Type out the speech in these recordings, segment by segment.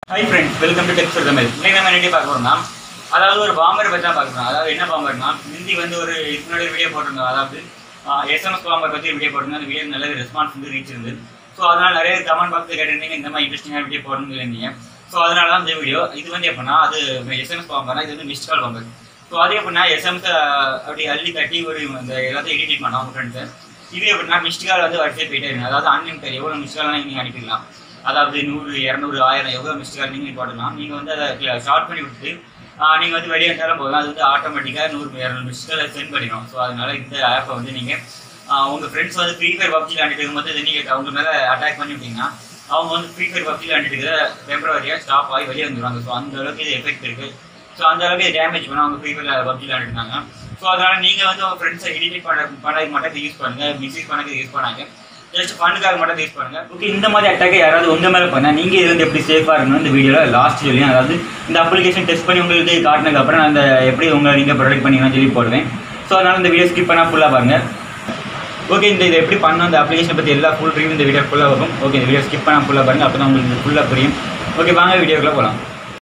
high friends welcome to techs Tamil இன்னைக்கு நம்ம என்ன பார்க்க போறோம்னா அதாவது ஒரு பாம்பர் பற்றி தான் பார்க்க போறோம் அதாவது என்ன பாம்பர்னா முந்தி வந்து ஒரு இதுக்கு முன்னாடி ஒரு வீடியோ போட்டிருந்தோம் அதாவது எஸ்எம்எஸ் பாம்பர் பற்றி வீடியோ போட்டிருந்தோம் அந்த வீடியோ நல்ல ரெஸ்பான்ஸ் வந்து ரீச் இருந்தது ஸோ அதனால நிறைய கமெண்ட் பாக்ஸில் கேட்டிருந்தீங்க இந்த மாதிரி இன்ட்ரெஸ்டிங்கான வீடியோ போடணும்னு சொல்லியிருந்தீங்க ஸோ அதனால தான் இந்த வீடியோ இது வந்து எப்படின்னா அது எஸ்எம்எஸ் பாம்பர்னா இது வந்து மிஸ்ட் கால் பாம்பர் ஸோ அது எப்படின்னா எஸ்எம்எஸ் அப்படி அள்ளி கட்டி ஒரு இந்த எல்லாத்தையும் எடிட் பண்ணோம் உங்கள் ஃப்ரெண்ட்ஸை இது எப்படின்னா மிஸ்ட் கால் வந்து வரிசையாக போயிட்டே இருங்க அதாவது அன்லிமிட்டட் எவ்வளோ மிஸ்ட் கால் நீங்கள் அனுப்பிடலாம் அதாவது நூறு இரநூறு ஆயிரம் எவ்வளோ மிஸ்ட் கால் நீங்கள் போடலாம் நீங்கள் வந்து அதை ஷார்ட் பண்ணி விட்டுட்டு நீங்கள் வந்து வெளியே இருந்தாலும் போகலாம் அது வந்து ஆட்டோமேட்டிக்காக நூறு இரநூறு மிஸ்ட் காலை சென்ட் பண்ணிடும் ஸோ அதனால இந்த ஆப்பை வந்து நீங்கள் உங்கள் ஃப்ரெண்ட்ஸ் வந்து ஃப்ரீ ஃபயர் பப்ஜி விளாண்டுட்டு இருக்கும்போது இதை நீங்கள் அவங்க மேலே அட்டாக் பண்ணி விட்டீங்கன்னா அவங்க வந்து ஃப்ரீ ஃபயர் பப்ஜி விளாண்டுட்டு இருக்கிற டெம்பரவரியாக ஸ்டாப் ஆகி வெளியே வந்துடுவாங்க ஸோ அந்த அளவுக்கு இது எஃபெக்ட் இருக்குது ஸோ அந்த அளவுக்கு டேமேஜ் பண்ண அவங்க ஃப்ரீ ஃபயர் பப்ஜி விளாண்டுருந்தாங்க ஸோ அதனால நீங்கள் வந்து உங்கள் ஃப்ரெண்ட்ஸை எடிட் பண்ண பண்ணதுக்கு மட்டும் இதை யூஸ் பண்ணுங்கள் மிஸ்யூஸ் பண்ணதுக்கு யூஸ் பண்ணாங்க ஜஸ்ட் ஃபண்டுக்காக மட்டும் யூஸ் பண்ணுங்க ஓகே இந்த மாதிரி அட்டாக் யாராவது உங்க மேலே பண்ணா நீங்க இது வந்து எப்படி சேஃபாக இருக்கணும் இந்த வீடியோவில் லாஸ்ட் சொல்லியும் அதாவது இந்த அப்ளிகேஷன் டெஸ்ட் பண்ணி உங்களுக்கு காட்டினதுக்கு அப்புறம் நான் அந்த எப்படி உங்களை நீங்க ப்ரொடெக்ட் பண்ணிக்கணும்னு சொல்லி போடுவேன் ஸோ அதனால இந்த வீடியோ ஸ்கிப் பண்ணா ஃபுல்லாக பாருங்க ஓகே இந்த இதை எப்படி பண்ணணும் அந்த அப்ளிகேஷன் பற்றி எல்லா ஃபுல் ரிவ்யூ இந்த வீடியோ ஃபுல்லாக வரும் ஓகே இந்த வீடியோ ஸ்கிப் பண்ணால் ஃபுல்லாக பாருங்க அப்போ தான் உங்களுக்கு ஃபுல்லாக புரியும் ஓகே வாங்க வீடியோக்குள்ளே போகலாம்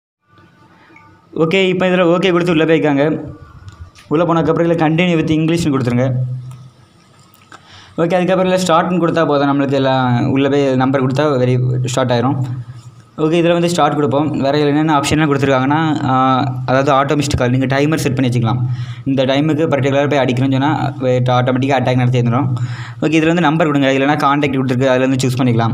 ஓகே இப்போ இதில் ஓகே கொடுத்து உள்ளே போய்க்காங்க உள்ளே போனதுக்கப்புறம் இதில் கண்டினியூ வித் இங்கிலீஷ்னு கொடுத்துருங்க ஓகே அதுக்கப்புறம் இல்லை ஸ்டார்ட்னு கொடுத்தா போதும் நம்மளுக்கு எல்லாம் உள்ளே போய் நம்பர் கொடுத்தா வெரி ஸ்டார்ட் ஆயிரும் ஓகே இதில் வந்து ஸ்டார்ட் கொடுப்போம் வேறு என்னென்ன ஆப்ஷன்லாம் கொடுத்துருக்காங்கன்னா ஆஹ், அதாவது ஆட்டோ மிஸ்ட் கால் நீங்கள் டைமர் செட் பண்ணி வச்சுக்கலாம் இந்த டைமுக்கு பர்டிகுலராக போய் அடிக்கணும்னு சொன்னால் ஆட்டோமேட்டிக்காக அட்டாக் நடத்தி இருந்துடும் ஓகே இதில் வந்து நம்பர் கொடுங்க இல்லைனா காண்டாக்ட் கொடுத்துருக்கு அதில் வந்து சூஸ் பண்ணிக்கலாம்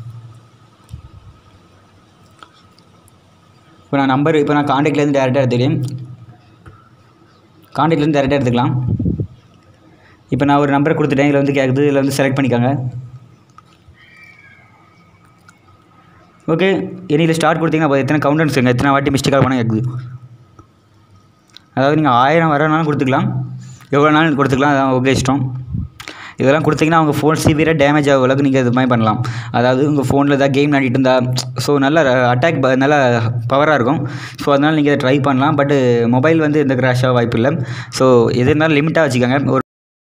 இப்போ நான் நம்பர் இப்போ நான் காண்டாக்ட்லேருந்து டேரெக்டாக எடுத்துக்கிறேன் காண்டாக்ட்லேருந்து டேரெக்டாக எடுத்துக்கலாம் இப்போ நான் ஒரு நம்பர் கொடுத்துட்டேன் இதில் வந்து கேட்குது இதில் வந்து செலக்ட் பண்ணிக்கோங்க ஓகே இதில் ஸ்டார்ட் கொடுத்தீங்கன்னா அப்போ எத்தனை கவுண்டன்ஸ் எத்தனை எத்தனை வாட்டி மிஸ்டேக்காக போனால் கேட்குது அதாவது நீங்கள் ஆயிரம் வரனாலும் கொடுத்துக்கலாம் எவ்வளோ நாளும் கொடுத்துக்கலாம் அதான் ஓகே இஷ்டம் இதெல்லாம் கொடுத்தீங்கன்னா உங்கள் ஃபோன் சிவியராக டேமேஜ் ஆகும் அளவுக்கு நீங்கள் இது மாதிரி பண்ணலாம் அதாவது உங்கள் ஃபோனில் ஏதாவது கேம் விளையாடிட்டு இருந்தா ஸோ நல்ல அட்டாக் நல்ல பவராக இருக்கும் ஸோ அதனால் நீங்கள் இதை ட்ரை பண்ணலாம் பட்டு மொபைல் வந்து எந்த கிராஷ் ஆக வாய்ப்பு இல்லை ஸோ எது இருந்தாலும் லிமிட்டாக வச்சுக்கோங்க ஒரு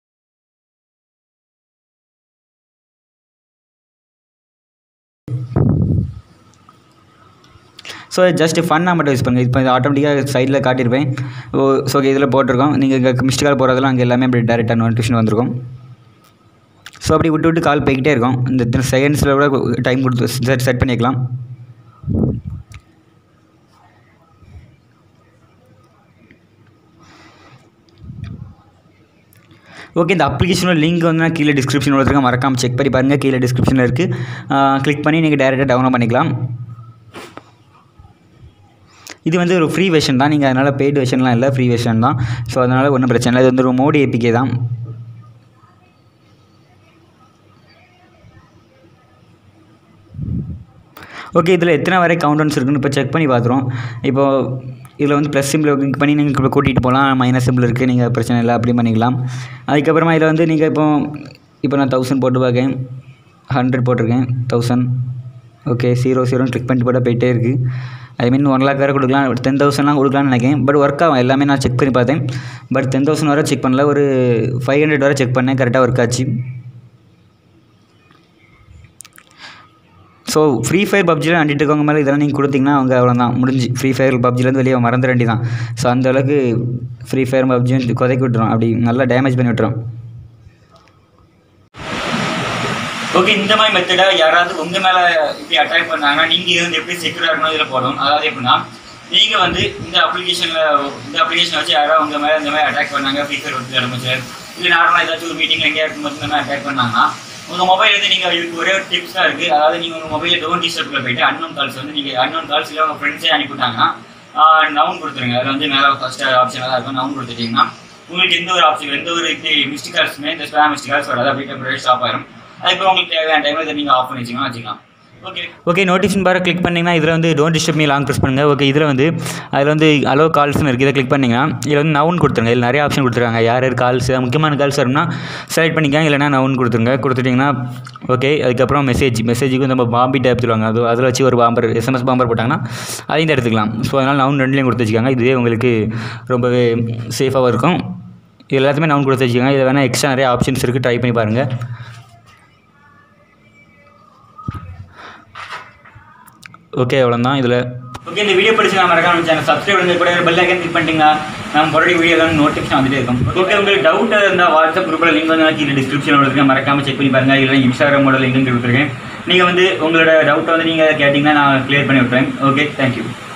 ஸோ ஜஸ்ட் ஃபன்னாக மட்டும் யூஸ் பண்ணுங்கள் இப்போ இது ஆட்டோமேட்டிக்காக சைடில் காட்டியிருப்பேன் ஓ ஸோ இதில் போட்டிருக்கோம் நீங்கள் இங்கே மிஸ்ட் கால் போகிறதெல்லாம் அங்கே எல்லாமே அப்படி டேரெக்டாக நோட்டிஃபிகேஷன் வந்திருக்கும் ஸோ அப்படி விட்டு விட்டு கால் போய்கிட்டே இருக்கும் இந்த இத்தனை செகண்ட்ஸில் கூட டைம் கொடுத்து செட் செட் பண்ணிக்கலாம் ஓகே இந்த அப்ளிகேஷனோட லிங்க் வந்து நான் கீழே டிஸ்கிரிப்ஷன் கொடுத்துருக்கேன் மறக்காமல் செக் பண்ணி பாருங்கள் கீழே டிஸ்கிரிப்ஷனில் இருக்குது கிளிக் பண்ணி நீங்கள் டேரெக்டாக டவுன்லோட் பண்ணிக்கலாம் இது வந்து ஒரு ஃப்ரீ வெர்ஷன் தான் நீங்கள் அதனால் பெய்டு வெர்ஷன்லாம் இல்லை ஃப்ரீ வெர்ஷன் தான் ஸோ அதனால் ஒன்றும் பிரச்சனை இல்லை இது வந்து ஒரு மோடி ஏபிகே தான் ஓகே இதில் எத்தனை வரை கவுண்டன்ஸ் இருக்குன்னு இப்போ செக் பண்ணி பார்த்துருவோம் இப்போ இதில் வந்து ப்ளஸ் சிம்பிள் கிளிக் பண்ணி நீங்கள் இப்போ கூட்டிகிட்டு போகலாம் மைனஸ் சிம்பிள் இருக்குது நீங்கள் பிரச்சனை இல்லை அப்படி பண்ணிக்கலாம் அதுக்கப்புறமா இதில் வந்து நீங்கள் இப்போ இப்போ நான் தௌசண்ட் போட்டு பார்க்கேன் ஹண்ட்ரட் போட்டிருக்கேன் தௌசண்ட் ஓகே ஜீரோ ஜீரோன்னு கிளிக் பண்ணிட்டு போட்டால் போயிட்டே இருக்குது ஐ மீன் ஒன் லேக் வேறு கொடுக்கலாம் டென் தௌசண்ட்லாம் கொடுக்கலாம்னு நினைக்கிறேன் பட் ஒர்க் ஆகும் எல்லாமே நான் செக் பண்ணி பார்த்தேன் பட் டென் தௌசண்ட் வரை செக் பண்ணல ஒரு ஃபைவ் ஹண்ட்ரட் வரை செக் பண்ணேன் கரெக்டாக ஒர்க் ஆச்சு ஸோ ஃப்ரீ ஃபயர் பப்ஜியில் ஆண்டிட்டு இருக்கவங்க மேலே இதெல்லாம் நீங்கள் கொடுத்தீங்கன்னா அவங்க அவ்வளோதான் முடிஞ்சு ஃப்ரீ ஃபயர் பப்ஜிலேருந்து வெளியே மறந்துட வேண்டி தான் ஸோ அந்த அளவுக்கு ஃப்ரீ ஃபயர் பப்ஜியும் கொதைக்கி விட்டுரும் அப்படி நல்லா டேமேஜ் பண்ணி விட்டுரும் ஓகே இந்த மாதிரி மெத்தடை யாராவது உங்க மேல இப்படி அட்டாக் பண்ணாங்கன்னா நீங்க இது வந்து எப்படி செக்யூரா இருக்கணும் இதுல போடணும் அதாவது எப்படின்னா நீங்க வந்து இந்த அப்ளிகேஷன்ல இந்த அப்ளிகேஷன் வச்சு யாராவது உங்க மேல இந்த மாதிரி அட்டாக் பண்ணாங்க ஃப்ரீ ஃபயர் வந்து ஆரம்பிச்சு இல்ல நார்மலா ஏதாச்சும் ஒரு மீட்டிங் எங்கேயா இருக்கும்போது இந்த மாதிரி அட்டாக் பண்ணாங்கன்னா உங்க மொபைல் வந்து நீங்க இதுக்கு ஒரே ஒரு டிப்ஸ் தான் இருக்கு அதாவது நீங்க உங்க மொபைல டோன் டிஸ்டர்ப்ல போயிட்டு அன்னோன் கால்ஸ் வந்து நீங்க அன்னோன் கால்ஸ் இல்லை உங்க ஃப்ரெண்ட்ஸே அனுப்பிவிட்டாங்கன்னா நவுன் கொடுத்துருங்க அதில் வந்து மேலே ஃபர்ஸ்ட் ஆப்ஷன் தான் இருக்கும் நவுன் கொடுத்துட்டீங்கன்னா உங்களுக்கு எந்த ஒரு ஆப்ஷன் எந்த ஒரு இது மிஸ்ட் கால்ஸுமே இந்த ஸ்பேம் மிஸ்ட் கால்ஸ் வராது அப்படியே டெம்பரரி ஸ்டாப் ஆயிரும் அதுக்கப்புறம் உங்களுக்கு தேவையான டைமில் இதை நீங்கள் ஆஃப் பண்ணி வச்சிங்கன்னா வச்சுக்கலாம் ஓகே ஓகே நோட்டிஃபிகேஷன் பாரை கிளிக் பண்ணிங்கன்னா இதில் வந்து don't disturb me long press பண்ணுங்கள் ஓகே இதில் வந்து அதில் வந்து அலோ கால்ஸ்னு இருக்குது இதை கிளிக் பண்ணிங்கன்னா இதில் வந்து நவுன் கொடுத்துருங்க இதில் நிறைய ஆப்ஷன் கொடுத்துருக்காங்க யார் யார் கால்ஸ் முக்கியமான கால்ஸ் வரும்னா செலக்ட் பண்ணிக்கங்க இல்லைனா நவுன் கொடுத்துருங்க கொடுத்துட்டிங்கன்னா ஓகே அதுக்கப்புறம் மெசேஜ் மெசேஜுக்கு நம்ம பாம்பி டேப் சொல்லுவாங்க அது அதில் வச்சு ஒரு பாம்பர் எஸ்எம்எஸ் பாம்பர் போட்டாங்கன்னா அதையும் எடுத்துக்கலாம் ஸோ அதனால் நவுன் ரெண்டுலேயும் கொடுத்து வச்சுக்காங்க இதுவே உங்களுக்கு ரொம்பவே சேஃபாகவும் இருக்கும் இது எல்லாத்தையுமே நவுன் கொடுத்து வச்சுக்கோங்க இதில் வேணால் எக்ஸ்ட்ரா நிறைய ஆப்ஷன்ஸ் இருக்குது ட்ரை பண்ணி பாருங்கள் ஓகே அவ்வளோதான் இதில் ஓகே இந்த வீடியோ பிடிச்சி நான் மறக்காம சேனல் சப்ஸ்கிரைப் பண்ணி கூட பெல் ஐக்கன் கிளிக் பண்ணிட்டீங்கன்னா நம்ம போடுற வீடியோ எல்லாம் நோட்டிஃபிகேஷன் வந்துட்டே இருக்கும் ஓகே உங்களுக்கு டவுட் இருந்தால் வாட்ஸ்அப் குரூப்பில் லிங்க் வந்து நான் கீழே டிஸ்கிரிப்ஷனில் இருக்கு மறக்காம செக் பண்ணி பாருங்க இல்லை இன்ஸ்டாகிராமோட லிங்க் கொடுத்துருக்கேன் நீங்கள் வந்து உங்களோட டவுட்டை வந்து நீங்கள் கேட்டிங்கன்னா நான் கிளியர் பண்ணி விட்றேன் ஓகே தேங்க்யூ